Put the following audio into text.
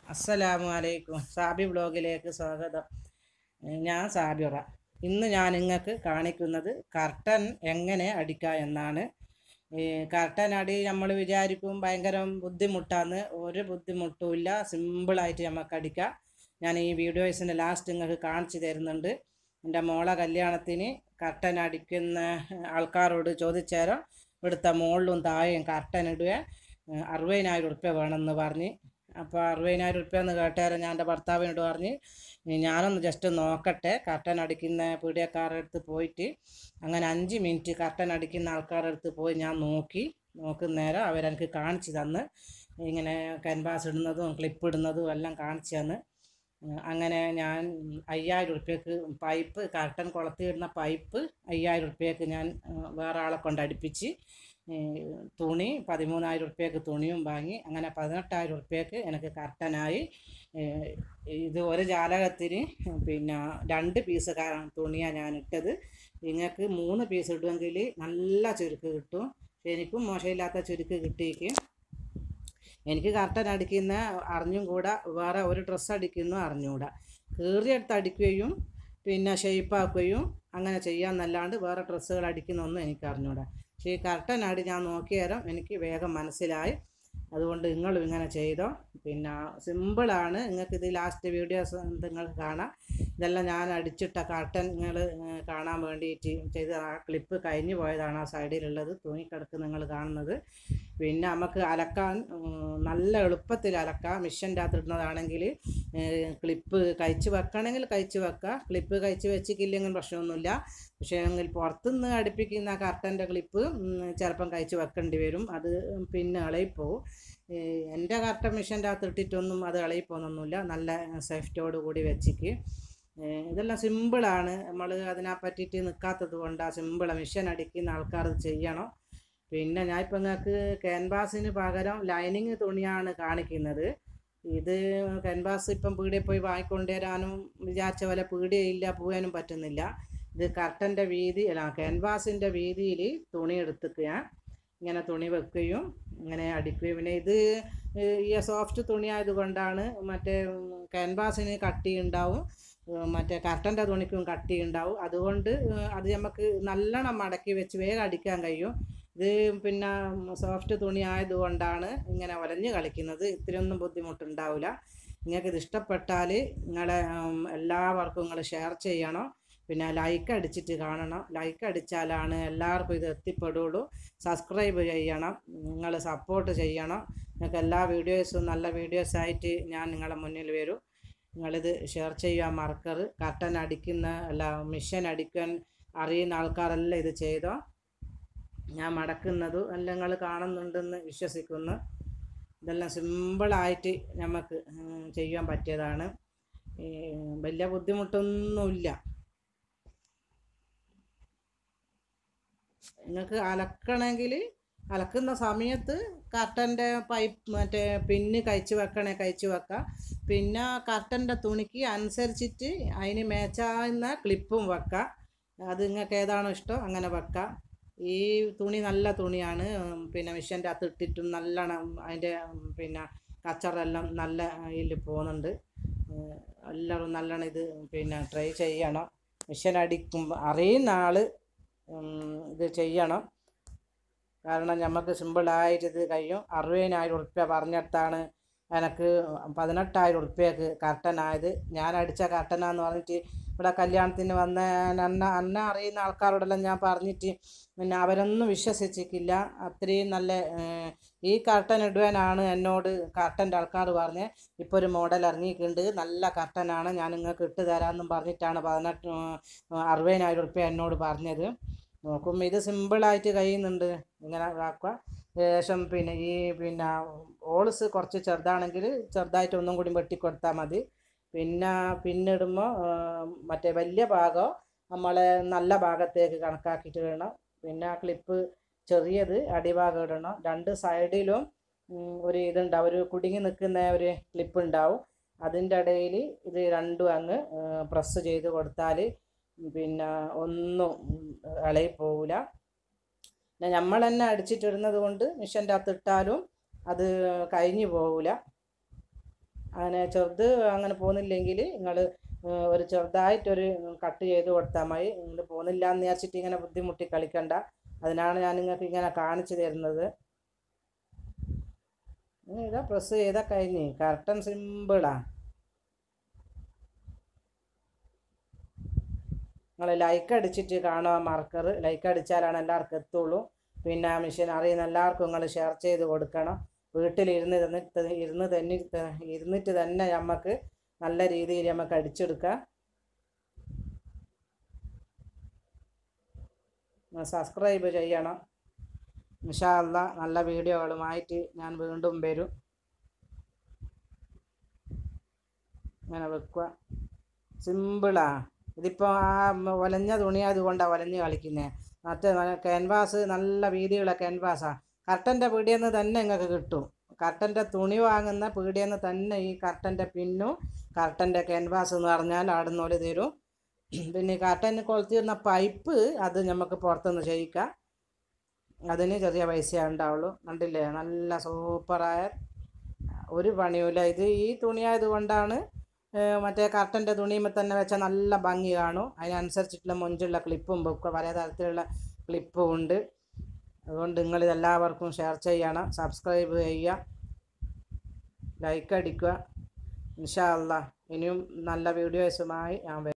അസ്സലാമു അലൈക്കും സാബി ബ്ലോഗിലേക്ക് സ്വാഗതം ഞാൻ സാബിറ ഇന്ന് ഞാൻ നിങ്ങൾക്ക് കാണിക്കുന്നത് കർട്ടൻ എങ്ങനെ അടിക്കുക എന്നാണ് ഈ കർട്ടൻ അടി നമ്മൾ വിചാരിക്കും ഭയങ്കര ബുദ്ധിമുട്ടാന്ന് ഒരു ബുദ്ധിമുട്ടുമില്ല സിമ്പിളായിട്ട് നമുക്ക് അടിക്കാം ഞാൻ ഈ വീഡിയോസിൻ്റെ ലാസ്റ്റ് നിങ്ങൾക്ക് കാണിച്ചു തരുന്നുണ്ട് എൻ്റെ മോളെ കല്യാണത്തിന് കർട്ടൻ അടിക്കുന്ന ആൾക്കാരോട് ചോദിച്ചേരം ഇവിടുത്തെ മുകളിലും താഴെയും കർട്ടൻ ഇടുക അറുപതിനായിരം ഉറുപ്പ്യ വേണമെന്ന് പറഞ്ഞ് അപ്പോൾ അറുപതിനായിരം ഉറുപ്പ്യ എന്ന് കേട്ടേരം ഞാൻ എൻ്റെ ഭർത്താവിനോട് പറഞ്ഞ് ഞാനൊന്ന് ജസ്റ്റ് നോക്കട്ടെ കർട്ടൻ അടിക്കുന്ന പീഡിയക്കാരുടെ അടുത്ത് പോയിട്ട് അങ്ങനെ അഞ്ച് മിനിറ്റ് കർട്ടൻ അടിക്കുന്ന ആൾക്കാരുടെ അടുത്ത് പോയി ഞാൻ നോക്കി നോക്കുന്നേരം അവരെനിക്ക് കാണിച്ചു തന്ന് ഇങ്ങനെ ക്യാൻവാസ് ഇടുന്നതും ക്ലിപ്പ് ഇടുന്നതും എല്ലാം കാണിച്ചു തന്ന് അങ്ങനെ ഞാൻ അയ്യായിരം ഉറുപ്പ്യക്ക് പൈപ്പ് കർട്ടൻ കൊളത്തിയിടുന്ന പൈപ്പ് അയ്യായിരം ഉറുപ്പ്യക്ക് ഞാൻ വേറെ ആളെ കൊണ്ട് അടുപ്പിച്ച് തുണി പതിമൂന്നായിരം ഉറുപ്പ്യക്ക് തുണിയും വാങ്ങി അങ്ങനെ പതിനെട്ടായിരം ഉറുപ്പ്യക്ക് എനിക്ക് കർട്ടനായി ഇത് ഒരു ജാലകത്തിന് പിന്നെ രണ്ട് പീസ് തുണിയാണ് ഞാൻ ഇട്ടത് നിങ്ങൾക്ക് മൂന്ന് പീസ് ഇടുമെങ്കിൽ നല്ല ചുരുക്ക് കിട്ടും എനിക്കും മോശമില്ലാത്ത ചുരുക്ക് കിട്ടിയേക്ക് എനിക്ക് കർട്ടൻ അടിക്കുന്ന അറിഞ്ഞും കൂടാ വേറെ ഒരു ഡ്രസ്സ് അടിക്കുന്നു അറിഞ്ഞുകൂടാ കീറിയെടുത്ത് അടിക്കുകയും പിന്നെ ഷെയ്പ്പാക്കുകയും അങ്ങനെ ചെയ്യാമെന്നല്ലാണ്ട് വേറെ ഡ്രസ്സുകൾ അടിക്കുന്നൊന്നും എനിക്ക് അറിഞ്ഞുകൂടാ പക്ഷേ ഈ കർട്ടൻ അടി ഞാൻ നോക്കിയേരം എനിക്ക് വേഗം മനസ്സിലായി അതുകൊണ്ട് നിങ്ങളും ഇങ്ങനെ ചെയ്തോ പിന്നെ സിമ്പിളാണ് നിങ്ങൾക്ക് ഇത് ലാസ്റ്റ് വീഡിയോസ് നിങ്ങൾക്ക് കാണാം ഇതെല്ലാം ഞാൻ അടിച്ചിട്ട കർട്ടൻ നിങ്ങൾ കാണാൻ വേണ്ടിയിട്ട് ചെയ്ത ആ ക്ലിപ്പ് കഴിഞ്ഞു പോയതാണ് ആ സൈഡിലുള്ളത് തൂങ്ങിക്കിടക്ക് നിങ്ങൾ കാണുന്നത് പിന്നെ നമുക്ക് അലക്കാൻ നല്ല എളുപ്പത്തിൽ അലക്കാം മിഷൻ്റെ അകത്ത് ഇടുന്നതാണെങ്കിൽ ക്ലിപ്പ് കഴിച്ച് വെക്കണമെങ്കിൽ കഴിച്ച് വെക്കാം ക്ലിപ്പ് കഴിച്ച് വെച്ചിട്ടില്ലെങ്കിൽ പ്രശ്നമൊന്നുമില്ല പക്ഷേ എങ്കിൽ പുറത്തുനിന്ന് അടുപ്പിക്കുന്ന കർട്ടൻ്റെ ക്ലിപ്പ് ചിലപ്പം കഴിച്ച് വെക്കേണ്ടി വരും അത് പിന്നെ ഇളയിപ്പോവും എൻ്റെ കർട്ടൻ മിഷൻ്റെ അകത്ത് ഇട്ടിട്ടൊന്നും അത് ഇളയിപ്പോന്നൊന്നുമില്ല നല്ല സേഫ്റ്റിയോട് കൂടി വെച്ചിക്ക് ഇതെല്ലാം സിമ്പിളാണ് നമ്മൾ അതിനെ പറ്റിയിട്ട് നിൽക്കാത്തത് കൊണ്ടാണ് സിമ്പിളാണ് മിഷൻ അടിക്കുന്ന ആൾക്കാർ ഇത് ചെയ്യണം പിന്നെ ഞാൻ ഇപ്പം നിങ്ങൾക്ക് ക്യാൻവാസിന് പകരം ലൈനിങ് തുണിയാണ് കാണിക്കുന്നത് ഇത് ക്യാൻവാസ് ഇപ്പം പീടിയെ പോയി വാങ്ങിക്കൊണ്ടുവരാനും വിചാരിച്ച പോലെ പീടിയയില്ല പോകാനും പറ്റുന്നില്ല ഇത് കർട്ടൻ്റെ വീതി അല്ല ക്യാൻവാസിൻ്റെ വീതിയിൽ തുണി എടുത്തിക്കുക ഇങ്ങനെ തുണി വെക്കുകയും ഇങ്ങനെ അടിക്കുകയും പിന്നെ ഇത് ഈ സോഫ്റ്റ് തുണി ആയതുകൊണ്ടാണ് മറ്റേ ക്യാൻവാസിന് കട്ടി ഉണ്ടാവും മറ്റേ കർട്ടൻ്റെ തുണിക്കും കട്ടി ഉണ്ടാവും അതുകൊണ്ട് അത് നമുക്ക് നല്ലോണം മടക്കി വെച്ച് വേഗം അടിക്കാൻ കഴിയും ഇത് പിന്നെ സോഫ്റ്റ് തുണി ആയതുകൊണ്ടാണ് ഇങ്ങനെ ഒലഞ്ഞ് കളിക്കുന്നത് ഇത്രയൊന്നും ബുദ്ധിമുട്ടുണ്ടാവില്ല നിങ്ങൾക്ക് ഇത് ഇഷ്ടപ്പെട്ടാൽ നിങ്ങളെ എല്ലാവർക്കും നിങ്ങൾ ഷെയർ ചെയ്യണം പിന്നെ ലൈക്ക് അടിച്ചിട്ട് കാണണം ലൈക്ക് അടിച്ചാലാണ് എല്ലാവർക്കും ഇത് എത്തിപ്പെടുള്ളൂ സബ്സ്ക്രൈബ് ചെയ്യണം നിങ്ങൾ സപ്പോർട്ട് ചെയ്യണം നിങ്ങൾക്ക് എല്ലാ വീഡിയോസും നല്ല വീഡിയോസായിട്ട് ഞാൻ നിങ്ങളുടെ മുന്നിൽ വരും നിങ്ങളിത് ഷെയർ ചെയ്യാൻ മറക്കരുത് കർട്ടൻ അടിക്കുന്ന അല്ല മിഷൻ അടിക്കാൻ അറിയുന്ന ആൾക്കാരെല്ലാം ഇത് ചെയ്തോ ഞാൻ മടക്കുന്നത് എല്ലാം നിങ്ങൾ കാണുന്നുണ്ടെന്ന് വിശ്വസിക്കുന്നു ഇതെല്ലാം സിമ്പിളായിട്ട് നമുക്ക് ചെയ്യാൻ പറ്റിയതാണ് വലിയ ബുദ്ധിമുട്ടൊന്നുമില്ല നിങ്ങൾക്ക് അലക്കണമെങ്കിൽ അലക്കുന്ന സമയത്ത് കർട്ടൻ്റെ പൈപ്പ് മറ്റേ പിന്ന് കഴിച്ച് വെക്കണേ കഴിച്ച് വെക്കാം പിന്നെ കർട്ടൻ്റെ തുണിക്ക് അനുസരിച്ചിട്ട് അതിന് മേച്ചാകുന്ന ക്ലിപ്പും വെക്കാം അത് നിങ്ങൾക്ക് ഏതാണോ ഇഷ്ടം അങ്ങനെ വെക്കാം ഈ തുണി നല്ല തുണിയാണ് പിന്നെ മിഷൻ്റെ അകത്ത് ഇട്ടിട്ടും നല്ലോണം അതിൻ്റെ പിന്നെ കച്ചറെല്ലാം നല്ല ഇതിൽ പോകുന്നുണ്ട് എല്ലാവരും നല്ലോണം ഇത് പിന്നെ ട്രൈ ചെയ്യണം മിഷൻ അടിക്കുമ്പോൾ അറിയുന്ന ആൾ ഇത് ചെയ്യണം കാരണം നമുക്ക് സിമ്പിളായിട്ട് ഇത് കഴിയും അറുപതിനായിരം ഉറുപ്പ്യ പറഞ്ഞിടത്താണ് എനിക്ക് പതിനെട്ടായിരം ഉറുപ്പ്യക്ക് കർട്ടനായത് ഞാൻ അടിച്ച കർട്ടനാന്ന് പറഞ്ഞിട്ട് ഇവിടെ കല്യാണത്തിന് വന്ന അന്ന അന്ന അറിയുന്ന ആൾക്കാരോടെല്ലാം ഞാൻ പറഞ്ഞിട്ട് പിന്നെ അവരൊന്നും വിശ്വസിച്ചിട്ടില്ല അത്രയും നല്ല ഈ കർട്ടൻ ഇടുവാനാണ് എന്നോട് കർട്ടൻ്റെ ആൾക്കാർ പറഞ്ഞ് ഇപ്പോൾ ഒരു മോഡൽ ഇറങ്ങിയിട്ടുണ്ട് നല്ല കർട്ടനാണ് ഞാൻ നിങ്ങൾക്ക് ഇട്ട് തരാമെന്നും പറഞ്ഞിട്ടാണ് പതിനെട്ട് അറുപതിനായിരം ഉറുപ്പ്യ എന്നോട് പറഞ്ഞത് നോക്കുമ്പോൾ ഇത് സിമ്പിളായിട്ട് കഴിയുന്നുണ്ട് ഇങ്ങനെ ആക്കുക ശേഷം പിന്നെ ഈ പിന്നെ ഓൾസ് കുറച്ച് ചെറുതാണെങ്കിൽ ചെറുതായിട്ട് ഒന്നും കൂടി വെട്ടിക്കൊടുത്താൽ മതി പിന്നെ പിന്നിടുമ്പോൾ മറ്റേ വലിയ ഭാഗം നമ്മളെ നല്ല ഭാഗത്തേക്ക് കണക്കാക്കിയിട്ട് ഇടണം പിന്നെ ആ ക്ലിപ്പ് ചെറിയത് അടിഭാഗം ഇടണം രണ്ട് സൈഡിലും ഒരു ഇതുണ്ടാവും ഒരു കുടുങ്ങി നിൽക്കുന്ന ഒരു ക്ലിപ്പ് ഉണ്ടാവും അതിൻ്റെ ഇടയിൽ ഇത് രണ്ടും അങ്ങ് പ്രസ് ചെയ്ത് കൊടുത്താൽ പിന്നെ ഒന്നും ഇളകി പോവില്ല പിന്നെ നമ്മൾ തന്നെ അടിച്ചിട്ടിടുന്നത് കൊണ്ട് മിഷൻ്റെ അകത്ത് ഇട്ടാലും അത് കഴിഞ്ഞു പോവില്ല അങ്ങനെ ചെറുത് അങ്ങനെ പോകുന്നില്ലെങ്കിൽ നിങ്ങൾ ഒരു ചെറുതായിട്ടൊരു കട്ട് ചെയ്ത് കൊടുത്താൽ മതി നിങ്ങൾ പോകുന്നില്ല എന്ന് വിചാരിച്ചിട്ട് ഇങ്ങനെ ബുദ്ധിമുട്ടി കളിക്കണ്ട അതിനാണ് ഞാൻ നിങ്ങൾക്ക് ഇങ്ങനെ കാണിച്ചു തരുന്നത് ഇനി ഇതാ പ്രസ് ചെയ്താൽ കഴിഞ്ഞ് കർട്ടൻ സിമ്പിളാ നിങ്ങൾ ലൈക്ക് അടിച്ചിട്ട് കാണുക മാർക്കർ ലൈക്ക് അടിച്ചാലാണ് എല്ലാവർക്കും എത്തുള്ളൂ പിന്നെ ആ മെഷീൻ അറിയുന്ന എല്ലാവർക്കും നിങ്ങൾ ഷെയർ ചെയ്ത് കൊടുക്കണം വീട്ടിലിരുന്ന് ഇരുന്നിട്ട് ഇരുന്ന് തന്നെ ഇരുന്നിട്ട് തന്നെ നമുക്ക് നല്ല രീതിയിൽ നമുക്ക് അടിച്ചെടുക്കാം സബ്സ്ക്രൈബ് ചെയ്യണം ഇൻഷാ അല്ലാ നല്ല വീഡിയോകളുമായിട്ട് ഞാൻ വീണ്ടും വരും ഇങ്ങനെ വെക്കുക സിമ്പിളാ ഇതിപ്പോൾ ആ ഒലഞ്ഞ തുണി അതുകൊണ്ടാണ് ഒലഞ്ഞ് കളിക്കുന്നത് മറ്റേ ക്യാൻവാസ് നല്ല വീതിയുള്ള ക്യാൻവാസാണ് കർട്ടൻ്റെ പീടിയിൽ നിന്ന് തന്നെ നിങ്ങൾക്ക് കിട്ടും കർട്ടൻ്റെ തുണി വാങ്ങുന്ന പീടിയിൽ നിന്ന് തന്നെ ഈ കർട്ടൻ്റെ പിന്നും കർട്ടൻ്റെ ക്യാൻവാസ് എന്ന് പറഞ്ഞാൽ ആടുന്നോല് തരും പിന്നെ ഈ കർട്ടന് കൊളുത്തിരുന്ന പൈപ്പ് അത് നമുക്ക് പുറത്തുനിന്ന് ചെയ്യിക്കാം അതിന് ചെറിയ പൈസ ഉണ്ടാവുള്ളൂ കണ്ടില്ലേ നല്ല സൂപ്പറായ ഒരു പണിയുമില്ല ഇത് ഈ തുണിയായത് കൊണ്ടാണ് ഏഹ് മറ്റേ കർട്ടൻ്റെ തുണിയുമ്പോൾ തന്നെ വെച്ചാൽ നല്ല ഭംഗി കാണും അതിനനുസരിച്ചിട്ടുള്ള മൊഞ്ചുള്ള ക്ലിപ്പും ഒക്കെ പല തരത്തിലുള്ള ക്ലിപ്പും ഉണ്ട് അതുകൊണ്ട് നിങ്ങൾ എല്ലാവർക്കും ഷെയർ ചെയ്യണം സബ്സ്ക്രൈബ് ചെയ്യുക ലൈക്ക് അടിക്കുക ഇൻഷാ അല്ലാ ഇനിയും നല്ല വീഡിയോസുമായി ഞാൻ വരും